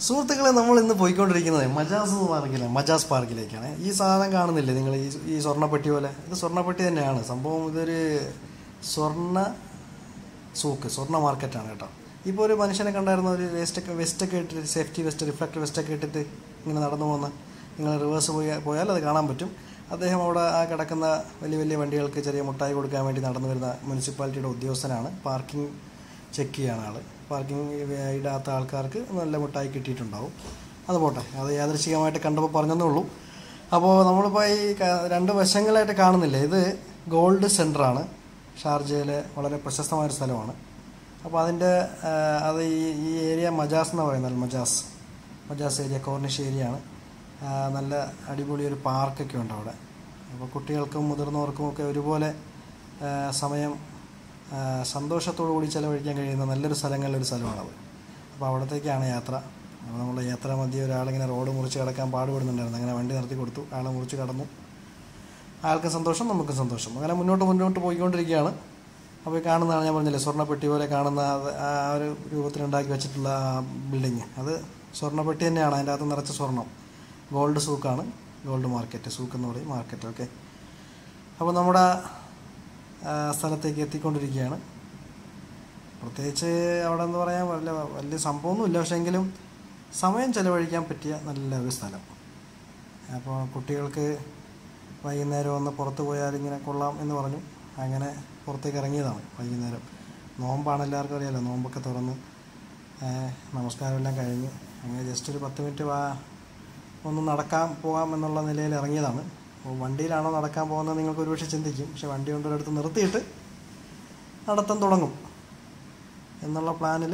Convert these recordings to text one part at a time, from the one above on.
സുഹൃത്തുക്കളെ നമ്മൾ ഇന്ന് പോയിക്കൊണ്ടിരിക്കുന്നത് മജാസ് പാർക്കിലാണ് മജാസ് പാർക്കിലേക്കാണ് ഈ സാധനം കാണുന്നില്ലേ നിങ്ങൾ ഈ ഈ സ്വർണ്ണപ്പെട്ടി പോലെ ഇത് സ്വർണ്ണപ്പെട്ടി തന്നെയാണ് സംഭവം ഇതൊരു സ്വർണ്ണ സൂക്ക് സ്വർണ്ണ മാർക്കറ്റാണ് കേട്ടോ ഇപ്പോൾ ഒരു മനുഷ്യനെ കണ്ടായിരുന്ന ഒരു വേസ്റ്റൊക്കെ വെസ്റ്റൊക്കെ ഇട്ടിട്ട് സേഫ്റ്റി വെസ്റ്റ് റിഫ്ലക്ടർ വെസ്റ്റൊക്കെ ഇട്ടിട്ട് ഇങ്ങനെ നടന്നു പോകുന്ന നിങ്ങൾ റിവേഴ്സ് പോയി പോയാൽ അത് കാണാൻ പറ്റും അദ്ദേഹം അവിടെ ആ കിടക്കുന്ന വലിയ വലിയ വണ്ടികൾക്ക് ചെറിയ മുട്ടായി കൊടുക്കാൻ വേണ്ടി നടന്നു വരുന്ന മുനിസിപ്പാലിറ്റിയുടെ ഉദ്യോഗസ്ഥനാണ് പാർക്കിംഗ് ചെക്ക് ചെയ്യാണ് ആൾ പാർക്കിംഗ് ഇടാത്ത ആൾക്കാർക്ക് നല്ല മുട്ടായി കിട്ടിയിട്ടുണ്ടാവും അത് പോട്ടെ അത് യാദൃശികമായിട്ട് കണ്ടപ്പോൾ പറഞ്ഞതേ ഉള്ളൂ അപ്പോൾ നമ്മളിപ്പോൾ ഈ ക- രണ്ട് വശങ്ങളായിട്ട് കാണുന്നില്ലേ ഇത് ഗോൾഡ് സെൻറ്ററാണ് ഷാർജയിലെ വളരെ പ്രശസ്തമായൊരു സ്ഥലമാണ് അപ്പോൾ അതിൻ്റെ ആ, അത് ഈ ഈ ഏരിയ മജാസ് എന്ന് പറയുന്നത് Majaz Majaz area Corniche area ആണ് ആ, നല്ല അടിപൊളി ഒരു പാർക്കൊക്കെ ഉണ്ട് അവിടെ അപ്പോൾ കുട്ടികൾക്കും മുതിർന്നവർക്കും ഒക്കെ ഒരുപോലെ ആ, സമയം ആ, സന്തോഷത്തോടു കൂടി ചിലവഴിക്കാൻ കഴിയുന്ന നല്ലൊരു സ്ഥലങ്ങളിലൊരു സ്ഥലമാണത് അപ്പോൾ അവിടത്തേക്കാണ് യാത്ര അപ്പോൾ നമ്മുടെ യാത്രാ മധ്യ ഒരാളിങ്ങനെ റോഡ് മുറിച്ച് കിടക്കാൻ പാടുപെടുന്നുണ്ടായിരുന്നു അങ്ങനെ വണ്ടി നിർത്തി കൊടുത്തു ആളെ മുറിച്ച് കടന്നു ആൾക്കും സന്തോഷം നമുക്കും സന്തോഷം അങ്ങനെ മുന്നോട്ട് മുന്നോട്ട് പോയിക്കൊണ്ടിരിക്കുകയാണ് അപ്പോൾ ഈ കാണുന്നതാണ് ഞാൻ പറഞ്ഞില്ലേ സ്വർണ്ണപ്പെട്ടി പോലെ കാണുന്ന അത് ആ ഒരു രൂപത്തിലുണ്ടാക്കി വെച്ചിട്ടുള്ള ആ ബിൽഡിങ് അത് സ്വർണ്ണപ്പെട്ടി തന്നെയാണ് അതിൻ്റെ അകത്ത് നിറച്ച സ്വർണം ഗോൾഡ് സൂക്കാണ് ഗോൾഡ് മാർക്കറ്റ് സൂക്ക് എന്ന് പറയും മാർക്കറ്റ് ഓക്കെ അപ്പോൾ നമ്മുടെ ആ, സ്ഥലത്തേക്ക് എത്തിക്കൊണ്ടിരിക്കുകയാണ് പ്രത്യേകിച്ച് അവിടെ എന്ന് പറയാൻ വലിയ വലിയ സംഭവമൊന്നുമില്ല പക്ഷേ എങ്കിലും സമയം ചെലവഴിക്കാൻ പറ്റിയ നല്ല ഒരു സ്ഥലം അപ്പോൾ കുട്ടികൾക്ക് വൈകുന്നേരം ഒന്ന് പുറത്ത് പോയാൽ ഇങ്ങനെ കൊള്ളാം എന്ന് പറഞ്ഞു അങ്ങനെ പുറത്തേക്ക് ഇറങ്ങിയതാണ് വൈകുന്നേരം നോമ്പാണ് എല്ലാവർക്കും അറിയാലോ നോമ്പൊക്കെ തുറന്ന് ഏഹ്, നമസ്കാരമെല്ലാം കഴിഞ്ഞ് അങ്ങനെ ജസ്റ്റ് ഒരു പത്ത് മിനിറ്റ് വാ ഒന്ന് നടക്കാൻ പോകാം എന്നുള്ള നിലയിൽ ഇറങ്ങിയതാണ് അപ്പോൾ വണ്ടിയിലാണോ നടക്കാൻ പോകുന്നത് നിങ്ങൾക്ക് ഒരുപക്ഷെ ചിന്തിക്കും പക്ഷെ വണ്ടി കൊണ്ടൊരിടത്ത് നിർത്തിയിട്ട് നടത്തം തുടങ്ങും എന്നുള്ള പ്ലാനിൽ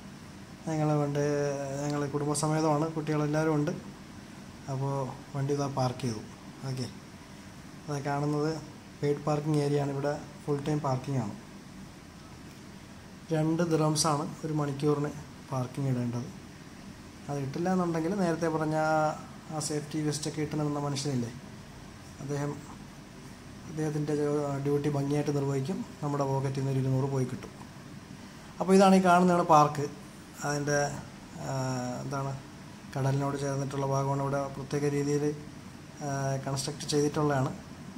ഞങ്ങൾ വേണ്ട ഞങ്ങൾ കുടുംബസമേതമാണ് കുട്ടികളെല്ലാവരും ഉണ്ട് അപ്പോൾ വണ്ടി ഇതാ പാർക്ക് ചെയ്തു ഓക്കെ അത് കാണുന്നത് പെയ്ഡ് പാർക്കിംഗ് ഏരിയ ആണ് ഇവിടെ ഫുൾ ടൈം പാർക്കിംഗ് ആണ് രണ്ട് ദിറംസാണ് ഒരു മണിക്കൂറിന് പാർക്കിംഗ് ഇടേണ്ടത് അത് ഇട്ടില്ല എന്നുണ്ടെങ്കിൽ നേരത്തെ പറഞ്ഞ ആ- ആ സേഫ്റ്റി വെസ്റ്റൊക്കെ ഇട്ട് നിന്ന മനുഷ്യനില്ലേ അദ്ദേഹം അദ്ദേഹത്തിൻ്റെ ഡ്യൂട്ടി ഭംഗിയായിട്ട് നിർവഹിക്കും നമ്മുടെ പോക്കറ്റിൽ നിന്ന് ഒരു ഇരുന്നൂറ് പോയി കിട്ടും അപ്പോൾ ഇതാണ് ഈ കാണുന്നതാണ് പാർക്ക് അതിൻ്റെ ആ, എന്താണ് കടലിനോട് ചേർന്നിട്ടുള്ള ഭാഗമാണ് ഇവിടെ പ്രത്യേക രീതിയിൽ കൺസ്ട്രക്ട് ചെയ്തിട്ടുള്ളതാണ്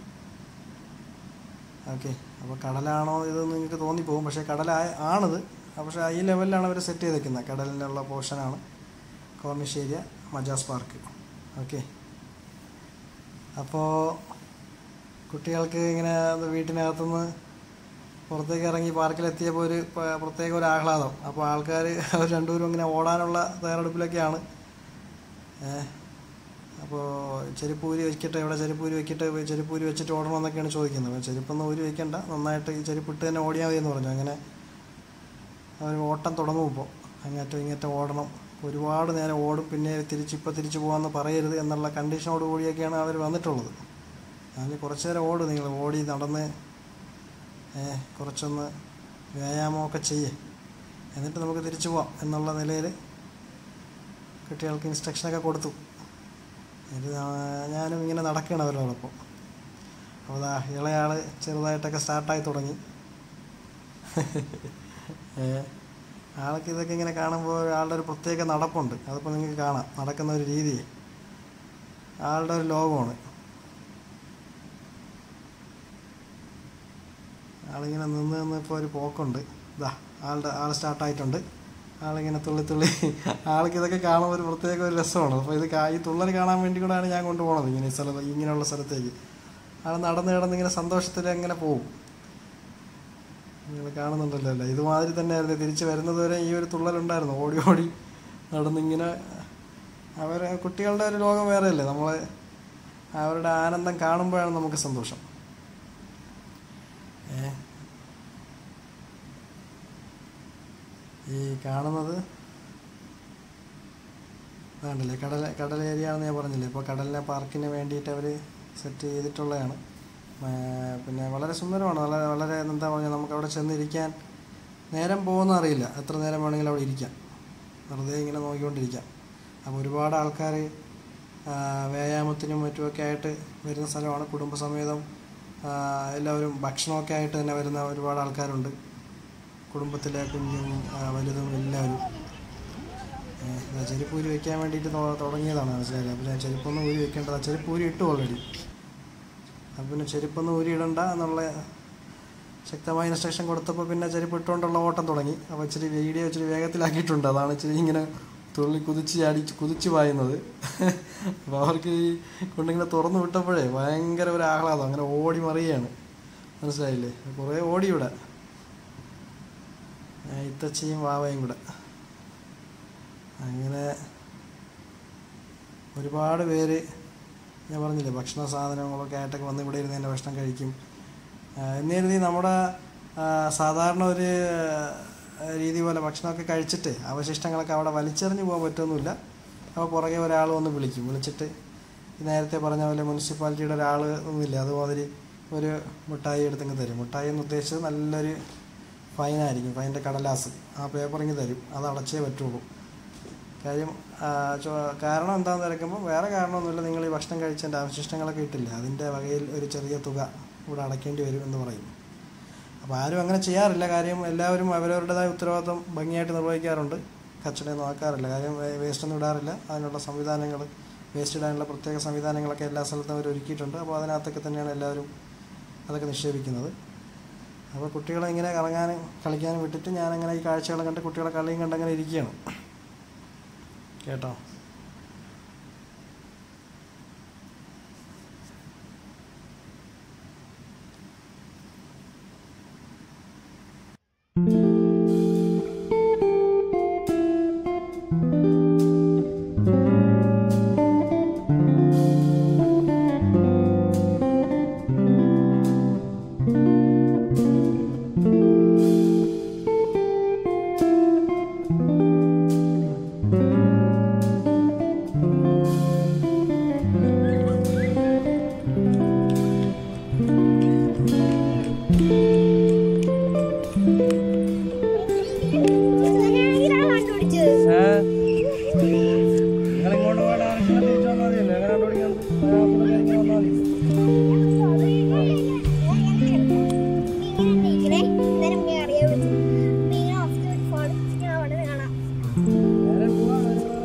ഓക്കെ അപ്പോൾ കടലാണോ ഇതെന്ന് നിങ്ങൾക്ക് തോന്നിപ്പോകും പക്ഷേ കടലായ ആണിത് പക്ഷേ ഈ ലെവലിലാണ് അവർ സെറ്റ് ചെയ്തേക്കുന്നത് കടലിനുള്ള പോർഷനാണ് Corniche area Majaz park okay അപ്പോൾ കുട്ടികൾക്ക് ഇങ്ങനെ അത് വീട്ടിനകത്തുനിന്ന് പുറത്തേക്ക് ഇറങ്ങി പാർക്കിലെത്തിയപ്പോൾ ഒരു പ- പ്രത്യേക ഒരു ആഹ്ലാദം അപ്പോൾ ആൾക്കാർ അവർ രണ്ടുപേരും ഇങ്ങനെ ഓടാനുള്ള തയ്യാറെടുപ്പിലൊക്കെയാണ് ഏഹ് അപ്പോൾ ചെരുപ്പ് ഊരി വെച്ചിട്ട് എവിടെ ചെരുപ്പ് ഊരി വെച്ചിട്ട് ചെരുപ്പ് ഊരി വെച്ചിട്ട് ഓടണം എന്നൊക്കെയാണ് ചോദിക്കുന്നത് അപ്പോൾ ചെരുപ്പൊന്നും ഊരി വെക്കണ്ട നന്നായിട്ട് ഈ ചെരുപ്പ് ഇട്ട് തന്നെ ഓടിയാൽ മതി എന്ന് പറഞ്ഞു അങ്ങനെ അവർ ഓട്ടം തുടങ്ങും ഇപ്പോൾ അങ്ങേറ്റം ഇങ്ങേറ്റം ഓടണം ഒരുപാട് നേരം ഓടും പിന്നെ തിരിച്ച് ഇപ്പോൾ തിരിച്ച് പോകാമെന്ന് പറയരുത് എന്നുള്ള കണ്ടീഷനോട് കൂടിയൊക്കെയാണ് അവർ വന്നിട്ടുള്ളത് അതിന് കുറച്ച് നേരം ഓടും നിങ്ങൾ ഓടി നടന്ന് ഏ, കുറച്ചൊന്ന് വ്യായാമമൊക്കെ ചെയ്യേ എന്നിട്ട് നമുക്ക് തിരിച്ചു പോവാം എന്നുള്ള നിലയിൽ കുട്ടികൾക്ക് ഇൻസ്ട്രക്ഷനൊക്കെ കൊടുത്തു ഇത് ഞാ- ഞാനും ഇങ്ങനെ നടക്കുകയാണ് അവരോടൊപ്പം അപ്പോൾ ദാ ഇളയാൾ ചെറുതായിട്ടൊക്കെ സ്റ്റാർട്ടായി തുടങ്ങി ഏ, ആൾക്ക് ഇതൊക്കെ ഇങ്ങനെ കാണുമ്പോൾ ആളുടെ ഒരു പ്രത്യേക നടപ്പുണ്ട് അതിപ്പോൾ നിങ്ങൾക്ക് കാണാം നടക്കുന്ന ഒരു രീതി ആളുടെ ഒരു ലോകമാണ് ആളിങ്ങനെ നിന്ന് നിന്ന് ഇപ്പോൾ ഒരു പോക്കുണ്ട് ഇതാ ആളുടെ ആൾ സ്റ്റാർട്ടായിട്ടുണ്ട് ആളിങ്ങനെ തുള്ളി തുള്ളി ആൾക്ക് ഇതൊക്കെ കാണുമ്പോൾ ഒരു പ്രത്യേക ഒരു രസമാണ് അപ്പോൾ ഇത് കാ- ഈ തുള്ളൽ കാണാൻ വേണ്ടി കൂടെയാണ് ഞാൻ കൊണ്ടുപോകുന്നത് ഇങ്ങനെ ഈ സ്ഥലത്ത് ഇങ്ങനെയുള്ള സ്ഥലത്തേക്ക് ആൾ നടന്ന് കിടന്ന് ഇങ്ങനെ സന്തോഷത്തിൽ അങ്ങനെ പോകും നിങ്ങൾ കാണുന്നുണ്ടല്ലോ അല്ലേ ഇതുമാതിരി തന്നെയായിരുന്നു തിരിച്ച് വരുന്നത് വരെ ഈ ഒരു തുള്ളലുണ്ടായിരുന്നു ഓടി ഓടി നടന്നിങ്ങനെ അവർ കുട്ടികളുടെ ഒരു ലോകം വേറെയല്ലേ നമ്മൾ അവരുടെ ആനന്ദം കാണുമ്പോഴാണ് നമുക്ക് സന്തോഷം ഏ ഈ കാണുന്നത് വേണ്ടല്ലേ കടൽ കടൽ ഏരിയ ആണെന്ന് ഞാൻ പറഞ്ഞില്ലേ ഇപ്പോൾ കടലിനെ പാർക്കിന് വേണ്ടിയിട്ട് അവർ സെറ്റ് ചെയ്തിട്ടുള്ളതാണ് ആ, പിന്നെ വളരെ സുന്ദരമാണ് വളരെ വളരെ എന്താ പറയുക നമുക്ക് അവിടെ ചെന്നിരിക്കാൻ നേരം പോകുന്ന അറിയില്ല എത്ര നേരം വേണമെങ്കിലും അവിടെ ഇരിക്കാം വെറുതെ ഇങ്ങനെ നോക്കിക്കൊണ്ടിരിക്കാം അപ്പോൾ ഒരുപാട് ആൾക്കാർ വ്യായാമത്തിനും മറ്റുമൊക്കെ ആയിട്ട് വരുന്ന സ്ഥലമാണ് കുടുംബസമേതം ആ, എല്ലാവരും ഭക്ഷണമൊക്കെ ആയിട്ട് തന്നെ വരുന്ന ഒരുപാട് ആൾക്കാരുണ്ട് കുടുംബത്തിലെ കുഞ്ഞും ആ, വലുതും എല്ലാവരും ഏഹ്, ഇതാ ചെരുപ്പ് ഊരി വെക്കാൻ വേണ്ടിയിട്ട് തൊ- തുടങ്ങിയതാണ് മനസ്സിലായില്ല അപ്പോൾ ഞാൻ ചെരുപ്പൊന്നും ഊരി വെക്കേണ്ടതാ ചെരുപ്പ് ഊരി ഇട്ടു ഓൾറെഡി അപ്പം പിന്നെ ചെരുപ്പൊന്നും ഊരി ഇടണ്ട എന്നുള്ള ശക്തമായ ഇൻസ്ട്രക്ഷൻ കൊടുത്തപ്പോൾ പിന്നെ ചെരുപ്പ് ഇട്ടുകൊണ്ടുള്ള ഓട്ടം തുടങ്ങി അപ്പോൾ ഇച്ചിരി വീഡിയോ ഇച്ചിരി വേഗത്തിലാക്കിയിട്ടുണ്ട് അതാണ് ഇച്ചിരി ഇങ്ങനെ തുള്ളി കുതിച്ച് ചാടി കുതിച്ച് പായുന്നത് അപ്പോൾ അവർക്ക് ഈ കൊണ്ടിങ്ങനെ തുറന്നു വിട്ടപ്പോഴേ ഭയങ്കര ഒരു ആഹ്ലാദം അങ്ങനെ ഓടി മറിയാണ് മനസ്സിലായില്ലേ കുറേ ഓടി ഇവിടെ ആ, ഇത്തച്ചിയും വാവയും കൂടെ അങ്ങനെ ഒരുപാട് പേര് ഞാൻ പറഞ്ഞില്ലേ ഭക്ഷണ സാധനങ്ങളൊക്കെ ആയിട്ടൊക്കെ വന്ന് ഇവിടെ ഇരുന്ന് തന്നെ ഭക്ഷണം കഴിക്കും ആ, എന്ന് കരുതി നമ്മുടെ ആ, സാധാരണ ഒരു ആ, രീതി പോലെ ഭക്ഷണമൊക്കെ കഴിച്ചിട്ട് അവശിഷ്ടങ്ങളൊക്കെ അവിടെ വലിച്ചെറിഞ്ഞ് പോകാൻ പറ്റുമൊന്നുമില്ല അപ്പോൾ പുറകെ ഒരാൾ വന്ന് വിളിക്കും വിളിച്ചിട്ട് ഈ നേരത്തെ പറഞ്ഞ പോലെ മുനിസിപ്പാലിറ്റിയുടെ ഒരാൾ ഒന്നുമില്ല അതുമാതിരി ഒരു മിഠായി എടുത്തങ്ങ് തരും മിഠായി എന്ന് ഉദ്ദേശിച്ചത് നല്ലൊരു ഫൈനായിരിക്കും ഫൈൻ്റെ കടലാസ് ആ പേപ്പറിങ് തരും അത് അടച്ചേ പറ്റുള്ളൂ കാര്യം ആ, ചോ- കാരണം എന്താണെന്ന് തിരക്കുമ്പോൾ വേറെ കാരണമൊന്നുമില്ല നിങ്ങൾ ഈ ഭക്ഷണം കഴിച്ചതിൻ്റെ അവശിഷ്ടങ്ങളൊക്കെ ഇട്ടില്ലേ അതിൻ്റെ വകയിൽ ഒരു ചെറിയ തുക ഇവിടെ അടയ്ക്കേണ്ടി വരും എന്ന് പറയും അപ്പോൾ ആരും അങ്ങനെ ചെയ്യാറില്ല കാര്യം എല്ലാവരും അവരവരുടേതായ ഉത്തരവാദിത്വം ഭംഗിയായിട്ട് നിർവഹിക്കാറുണ്ട് കച്ചടയെ നോക്കാറില്ല കാര്യം വേസ്റ്റ് ഒന്നും ഇടാറില്ല അതിനുള്ള സംവിധാനങ്ങൾ വേസ്റ്റ് ഇടാനുള്ള പ്രത്യേക സംവിധാനങ്ങളൊക്കെ എല്ലാ സ്ഥലത്തും അവർ ഒരുക്കിയിട്ടുണ്ട് അപ്പോൾ അതിനകത്തൊക്കെ തന്നെയാണ് എല്ലാവരും അതൊക്കെ നിക്ഷേപിക്കുന്നത് അപ്പോൾ കുട്ടികളെ ഇങ്ങനെ കറങ്ങാനും കളിക്കാനും വിട്ടിട്ട് ഞാനങ്ങനെ ഈ കാഴ്ചകളെ കണ്ട് കുട്ടികളെ കളിയും കണ്ടങ്ങനെ ഇരിക്കുകയാണ് കേട്ടോ നിങ്ങൾ ഇങ്ങോട്ട് പോയിട്ട് ആരെങ്കിലും തിരിച്ചു വന്നാൽ മതിയല്ലോ എങ്ങനെ കണ്ടുപിടിക്കാൻ നേരെ പോവാണ്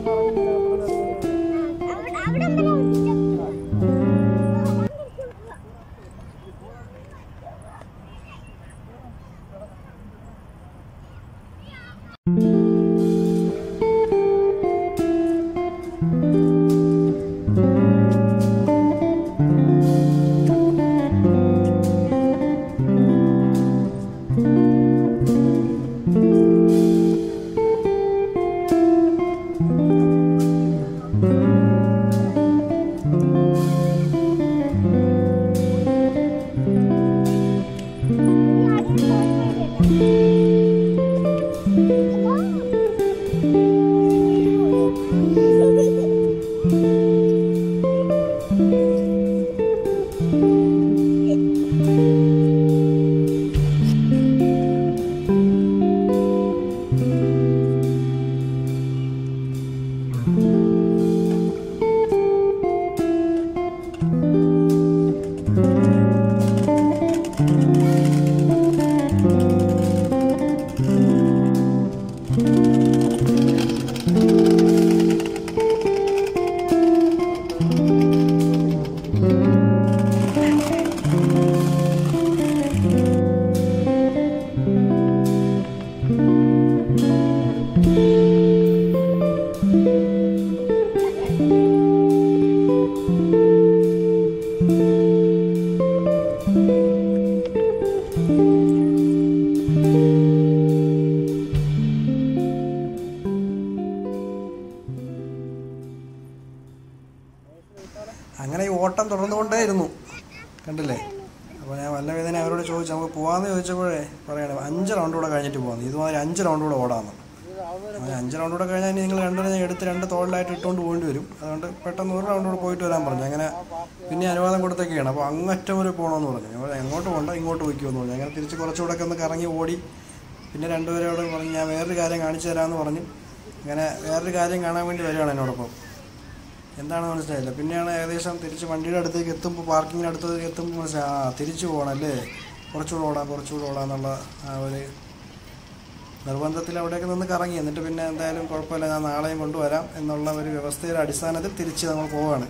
അങ്ങനെ ഈ ഓട്ടം തുടർന്നുകൊണ്ടേയിരുന്നു കണ്ടില്ലേ അപ്പോൾ ഞാൻ വല്ല വേദന അവരോട് ചോദിച്ചു നമുക്ക് പോകാമെന്ന് ചോദിച്ചപ്പോഴേ പറയണേ അഞ്ച് റൗണ്ട് കൂടെ കഴിഞ്ഞിട്ട് പോകാമെന്ന് ഇതുമാതിരി അഞ്ച് റൗണ്ട് കൂടെ ഓടാമെന്ന് അപ്പോൾ അഞ്ച് റൗണ്ട് കൂടെ കഴിഞ്ഞാൽ ഇനി നിങ്ങൾ രണ്ടുപേരും എടുത്ത് രണ്ട് തോളിലായിട്ട് ഇട്ടുകൊണ്ട് പോകേണ്ടി വരും അതുകൊണ്ട് പെട്ടെന്ന് ഒരു റൗണ്ട് കൂടെ പോയിട്ട് വരാൻ പറഞ്ഞു അങ്ങനെ പിന്നെ അനുവാദം കൊടുത്തൊക്കെയാണ് അപ്പോൾ അങ്ങറ്റം വരെ പോകണമെന്ന് പറഞ്ഞു ഞാൻ പറഞ്ഞു, എങ്ങോട്ട് പോകണ്ട ഇങ്ങോട്ട് പോയിക്കുമെന്ന് പറഞ്ഞു അങ്ങനെ തിരിച്ച് കുറച്ചുകൂടെ ഒക്കെ ഒന്ന് കറങ്ങി ഓടി പിന്നെ രണ്ടുപേരോട് പറഞ്ഞു ഞാൻ വേറൊരു കാര്യം കാണിച്ചു തരാമെന്ന് പറഞ്ഞു അങ്ങനെ വേറൊരു കാര്യം കാണാൻ വേണ്ടി വരികയാണ് എന്നോടൊപ്പം എന്താണെന്ന് മനസ്സിലായില്ല പിന്നെയാണ് ഏകദേശം തിരിച്ച് വണ്ടിയുടെ അടുത്തേക്ക് എത്തുമ്പോൾ പാർക്കിങ്ങിന് അടുത്തേക്ക് എത്തുമ്പോൾ മനസ്സിലായി ആ തിരിച്ചു പോകണം അല്ലേ കുറച്ചുകൂടെ ഓടാം കുറച്ചുകൂടെ ഓടാം എന്നുള്ള ആ ഒരു നിർബന്ധത്തിൽ അവിടെയൊക്കെ നിന്ന് കറങ്ങി എന്നിട്ട് പിന്നെ എന്തായാലും കുഴപ്പമില്ല ഞാൻ നാളെയും കൊണ്ടുവരാം എന്നുള്ള ഒരു വ്യവസ്ഥയുടെ അടിസ്ഥാനത്തിൽ തിരിച്ച് നമ്മൾ പോവാണ്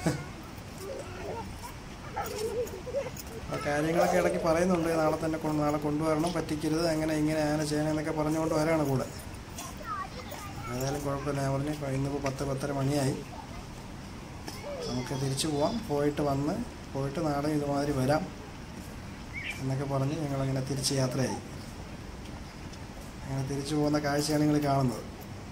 അപ്പോൾ കാര്യങ്ങളൊക്കെ ഇടയ്ക്ക് പറയുന്നുണ്ട് നാളെ തന്നെ കൊണ്ട് നാളെ കൊണ്ടുവരണം പറ്റിക്കരുത് അങ്ങനെ ഇങ്ങനെ അങ്ങനെ ചെയ്യണം എന്നൊക്കെ പറഞ്ഞുകൊണ്ട് വരാണ് കൂടെ ഏതായാലും കുഴപ്പമില്ല ഞാൻ പറഞ്ഞു ഇന്നിപ്പോൾ പത്ത് പത്തര മണിയായി നമുക്ക് തിരിച്ചു പോവാം പോയിട്ട് വന്ന് പോയിട്ട് നാളെ ഇതുമാതിരി വരാം എന്നൊക്കെ പറഞ്ഞ് ഞങ്ങളങ്ങനെ തിരിച്ച് യാത്രയായി അങ്ങനെ തിരിച്ചു പോകുന്ന കാഴ്ചയാണ് നിങ്ങൾ കാണുന്നത്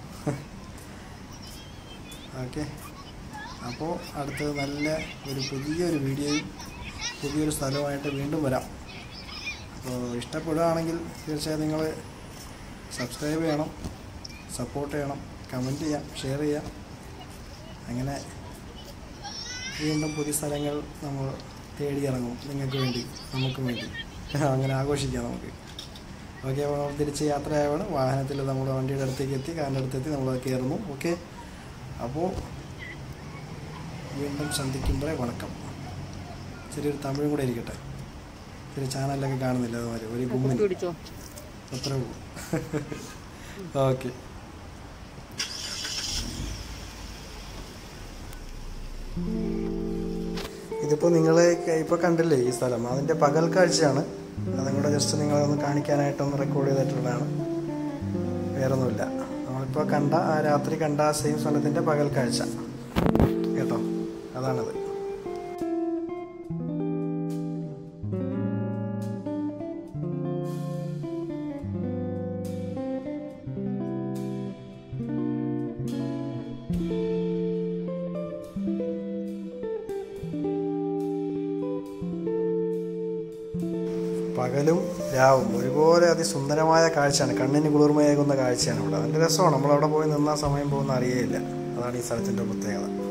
ഓക്കെ അപ്പോൾ അടുത്തത് നല്ല ഒരു പുതിയൊരു വീഡിയോയും പുതിയൊരു സ്ഥലവുമായിട്ട് വീണ്ടും വരാം അപ്പോൾ ഇഷ്ടപ്പെടുകയാണെങ്കിൽ തീർച്ചയായും നിങ്ങൾ സബ്സ്ക്രൈബ് ചെയ്യണം സപ്പോർട്ട് ചെയ്യണം കമൻറ്റ് ചെയ്യാം ഷെയർ ചെയ്യാം അങ്ങനെ വീണ്ടും പുതിയ സ്ഥലങ്ങൾ നമ്മൾ തേടിയിറങ്ങും നിങ്ങൾക്ക് വേണ്ടി നമുക്ക് വേണ്ടി അങ്ങനെ ആഘോഷിക്കാം നമുക്ക് ഓക്കെ അപ്പോൾ നമ്മൾ തിരിച്ച് യാത്രയാവാണ് വാഹനത്തിൽ നമ്മുടെ വണ്ടിയുടെ അടുത്തേക്ക് എത്തി കാറിൻ്റെ അടുത്തെത്തി നമ്മൾ കയറുന്നു ഓക്കെ അപ്പോൾ വീണ്ടും സന്ധിക്കുമ്പോഴേ വണക്കം ചെറിയൊരു തമിഴും കൂടെ ഇരിക്കട്ടെ ചെറിയ ചാനലിലൊക്കെ കാണുന്നില്ല അതുമാതിരി ഒരു ഗുമ്മിന് പിടിച്ചോ അത്രേ ഉള്ളൂ ഓക്കെ ഇതിപ്പോൾ നിങ്ങൾ ഇപ്പോൾ കണ്ടില്ലേ ഈ സ്ഥലം അതിൻ്റെ പകൽ കാഴ്ചയാണ് അതും കൂടെ ജസ്റ്റ് നിങ്ങളെ ഒന്ന് കാണിക്കാനായിട്ടൊന്ന് റെക്കോർഡ് ചെയ്തിട്ടുള്ളതാണ് വേറൊന്നുമില്ല നമ്മളിപ്പോൾ കണ്ട ആ രാത്രി കണ്ട ആ സെയിം സ്ഥലത്തിൻ്റെ പകൽ കാഴ്ച കേട്ടോ അതാണത് പകലും രാവും ഒരുപോലെ അതിസുന്ദരമായ കാഴ്ചയാണ് കണ്ണിന് കുളിർമയേകുന്ന കാഴ്ചയാണ് ഇവിടെ അതിൻ്റെ രസമാണ് നമ്മളവിടെ പോയി നിന്നാൽ സമയം പോകുന്ന അറിയേയില്ല അതാണ് ഈ സ്ഥലത്തിൻ്റെ പ്രത്യേകത